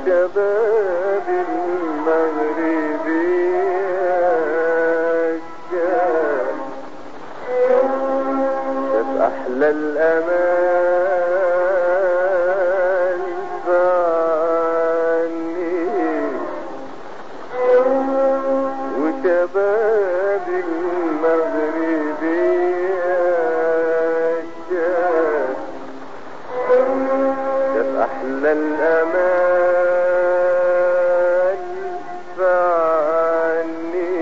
وشباب المغرب يشتاق شاف أحلى الأمان فعني وشباب المغرب يشتاق شاف أحلى الأمان فعني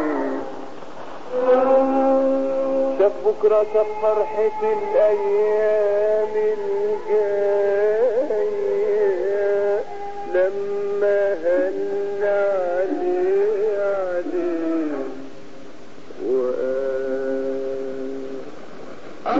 شاف بكرة شاف فرحة الأيام الجاية لما هل عليه عليه وقال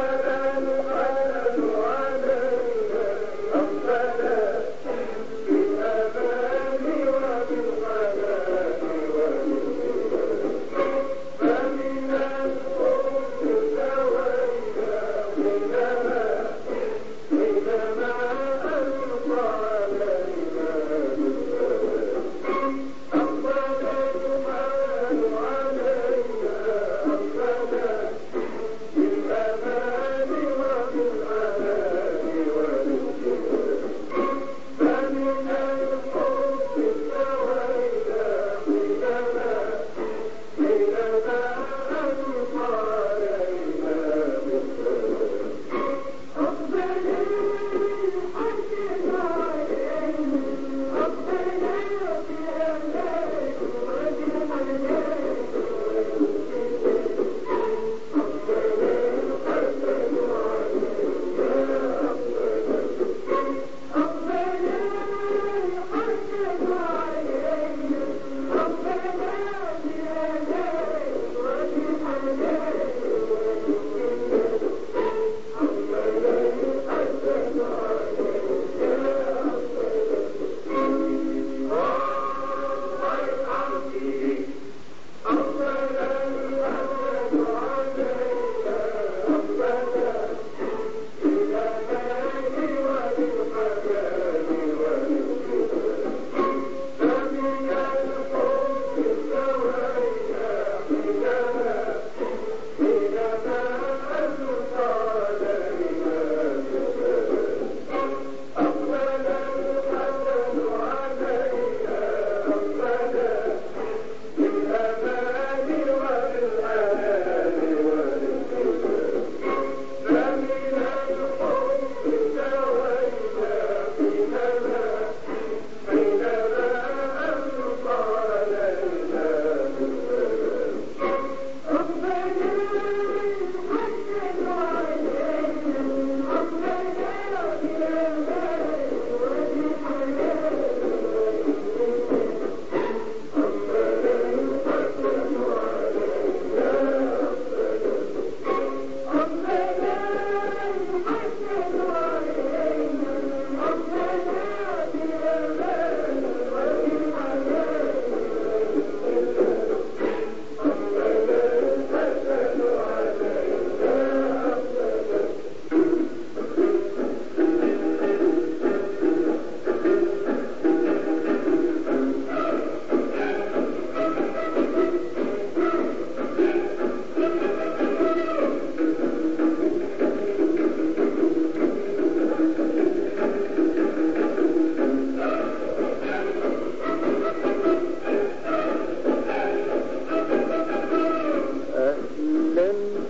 أهلا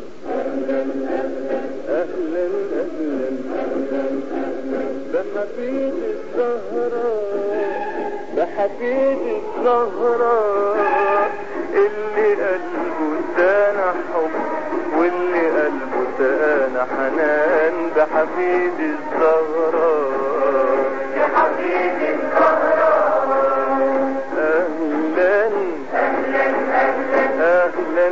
أهلا أهلا بحفيد الزهراء بحفيد الزهراء اللي قلبه سانا حب واللي قلبه سانا حنان بحفيد الزهراء يا حفيد الزهراء أهلا أهلا أهلا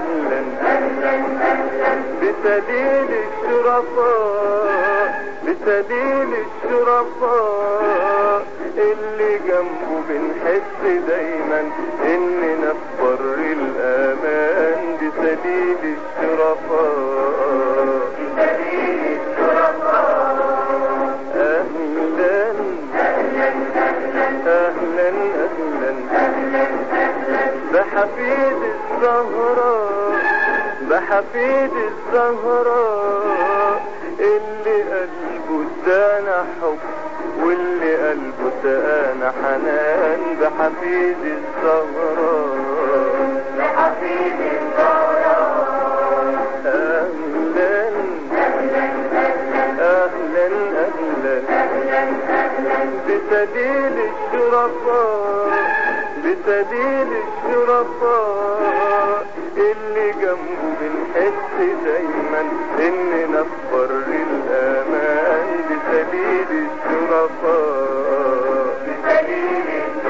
بسليل الشرفاء بسليل الشرفاء اللي جنبه بنحس دايما اننا في بر الامان بسليل الشرفاء بسليل الشرفاء اهلا بحفيد الزهراء بحفيد الزهراء اللي قلبه ادانا حب واللي قلبه سقانا حنان بحفيد الزهراء بحفيد الزهراء اهلا أهلا اهلا أهلا اهلا أهلا أهلا بسبيل الشرفاء بسبيل الشرفاء اللي جنبه بنحس دايما ان نفر الامان بسبيل الشرفاء بسبيل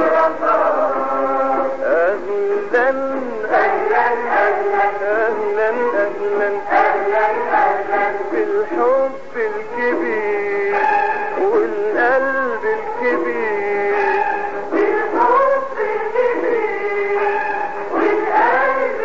الشرفاء اهلا أهلا أهلا اهلا اهلا أهلا أهلا بالحب الكبير والقلب الكبير بالحب الكبير والقلب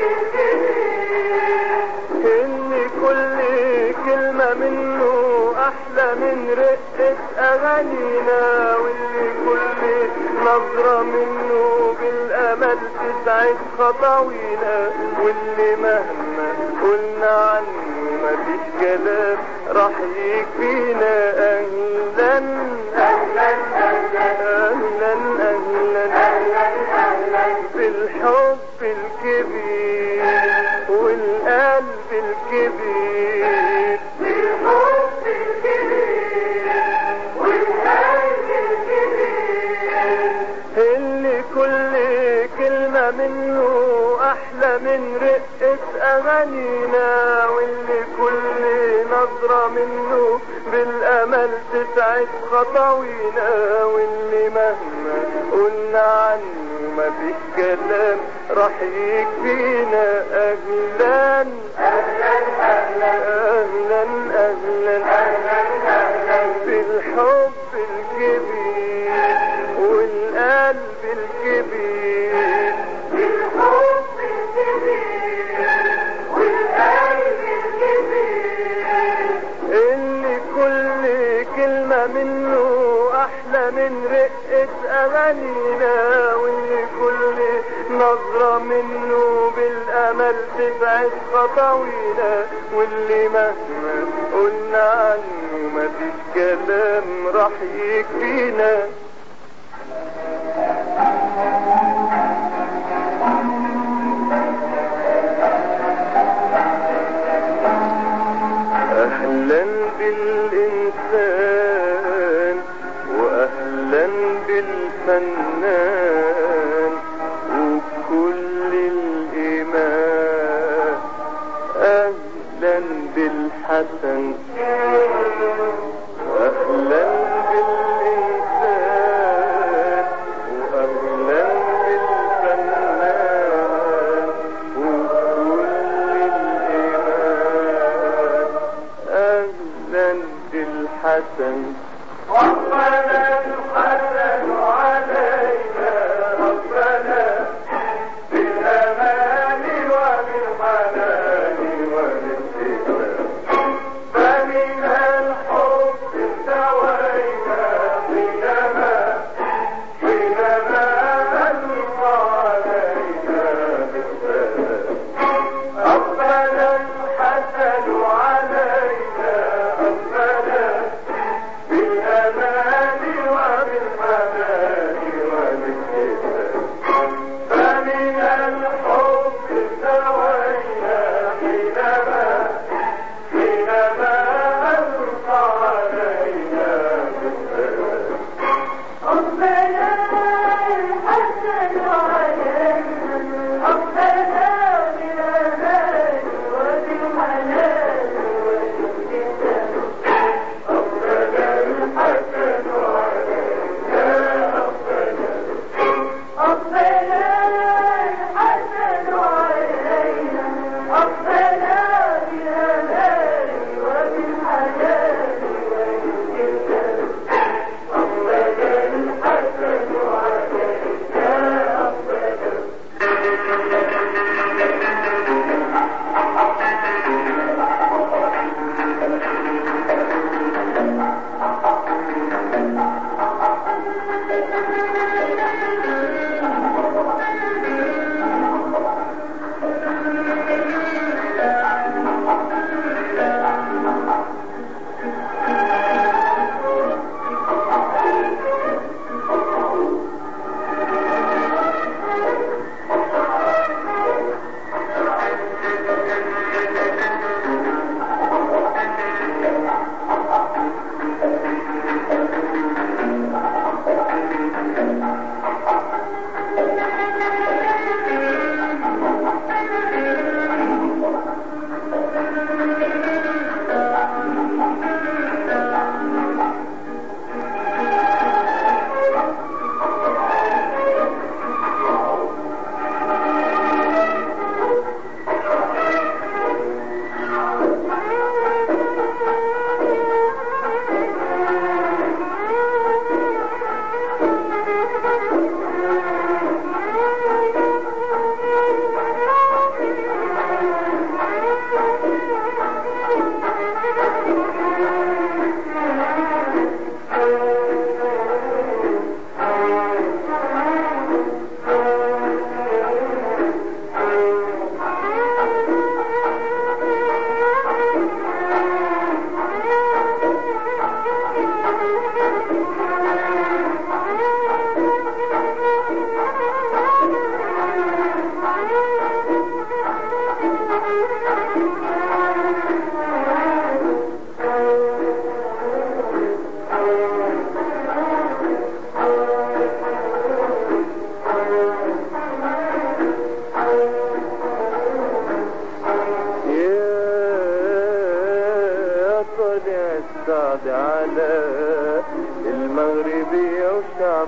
الكبير ان كل كلمة منه احلى من رقة اغانينا واللي كل نظرة منه بالامل تسعد خطاوينا واللي مهما قلنا عنه مفيش كلام راح يكفينا اهلا أهلا أهلا اهلا اهلا أهلا أهلا بالحب الكبير والقلب الكبير بالحب الكبير والقلب الكبير اللي كل كلمة منه أحلى من رقة أغانينا واللي كل نظرة منه بالأمل تسعد خطاوينا واللي مهما قلنا عنه مفيش كلام راح يكفينا أهلا أهلا أهلا أهلا أهلا أهلا أهلا بالحب الكبير والقلب الكبير بالحب الكبير والقلب الكبير اللي كل كلمة منه أحلى من رقة أغانينا واللي كل نظرة منه بالأمل تسعد خطاوينا واللي مهما قلنا عنه مفيش كلام راح يكفينا أهلا بالإنسان وأهلا بالفنان وكل الإيمان أهلا بالحسن أهلا بالإنسان وأهلا بالفنان وكل الإيمان أهلا بالحسن ربنا الحسن علينا ربنا بالأمان وبالحنان والإسلام فمن الحب استوينا حينما حينما ألقى علينا بالسلام ربنا الحسن علينا ربنا بالأمان وبالحنان والإسلام فمن الحب استوينا حينما حينما ألقى علينا بالسلام ربنا الحسن علينا ربنا بالأمان وبالحنان والإحسان ربنا الحسن علينا ربنا ربنا الحسن علينا ربنا بالأمان وبالحنان والإحسان ربنا الحسن علينا ربنا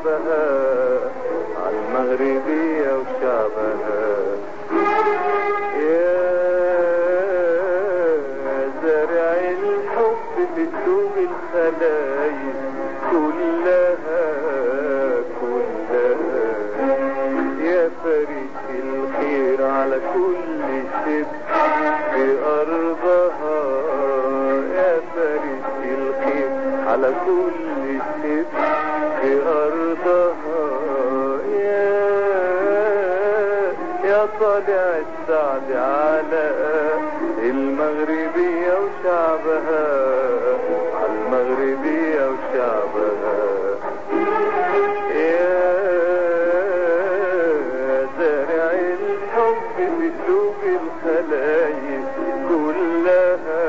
وشعبها عالمغربية وشعبها يا زارع الحب في قلوب الخلايق كلها كلها يا فريق الخير على كل شبر في أرضها يا فريق الخير على كل شبر في أرضها يا يا طالع السعد على المغربية وشعبها على المغربية وشعبها يا زارع الحب في قلوب الخلايق كلها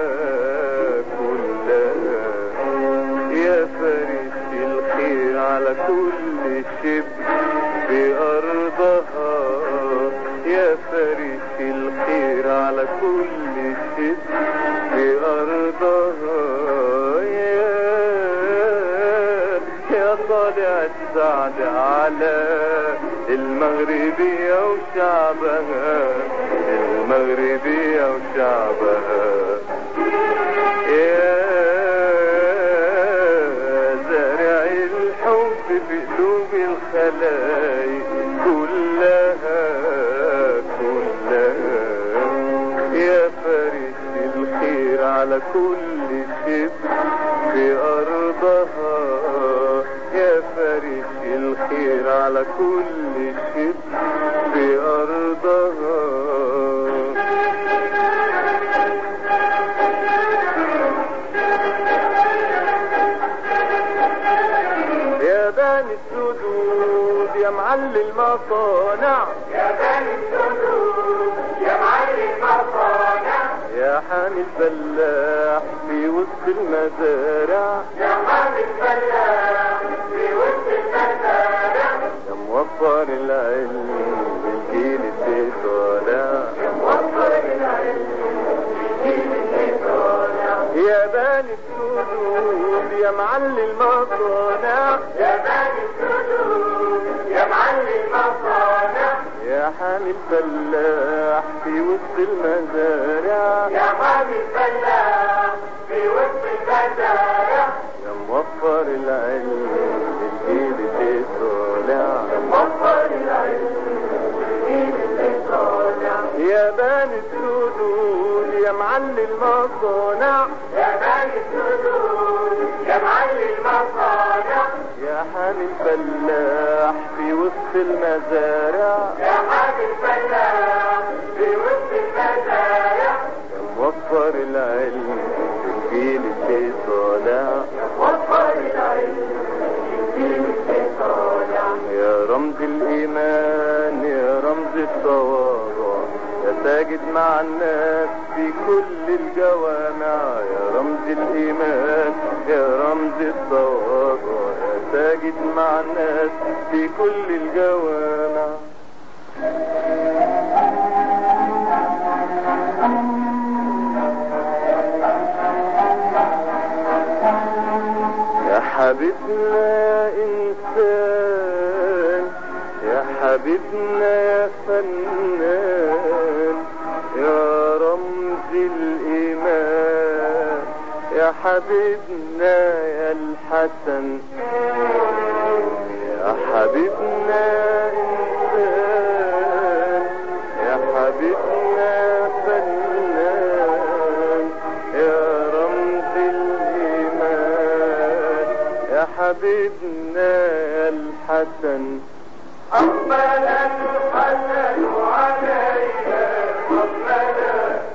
كلها يا فريق الخير على كل شبر بأرضها يا فريق الخير على كل شبر بأرضها يا يا طالع السعد على المغربية وشعبها المغربية وشعبها يا زارع الحب في قلوب الخلايق كلها كلها يا فارس الخير على كل شبر في أرضها يا فارس الخير على كل شبر في أرضها يا بني السدود يا معلي المصانع يا بني السدود يا معلم مصانع يا حامي الفلاح في وسط المزارع يا حامل فلاح في وسط المزارع يا موفر العلم للجيل اللي طالع وفر العلم للجيل اللي طالع يا بني السدود يا معلي المصانع يا بني السدود يا معلم مصانع يا حامي الفلاح في وسط المزارع يا حامل فلاح في وسط المزارع يا موفر العلم للجيل اللي طالع وفر العلم للجيل اللي طالع يا بني السدود يا معلي المصانع يا بني السدود يا معلم مصانع يا حامي الفلاح في وسط المزارع يا حامل فلاح في وسط المزارع يا موفر العلم للجيل اللي طالع وفر العلم للجيل اللي طالع يا رمز الإيمان يا رمز التواضع يا ساجد مع الناس في كل الجوامع يا رمز الإيمان يا رمز التواضع يا ساجد مع الناس في كل الجوامع يا حبيبنا يا إنسان يا حبيبنا يا فنان يا رمز الإيمان يا حبيبنا يا الحسن يا حبيبنا يا إنسان يا حبيبنا يا فنان يا رمز الإيمان يا حبيبنا يا الحسن أقبل الحسن علينا أقبل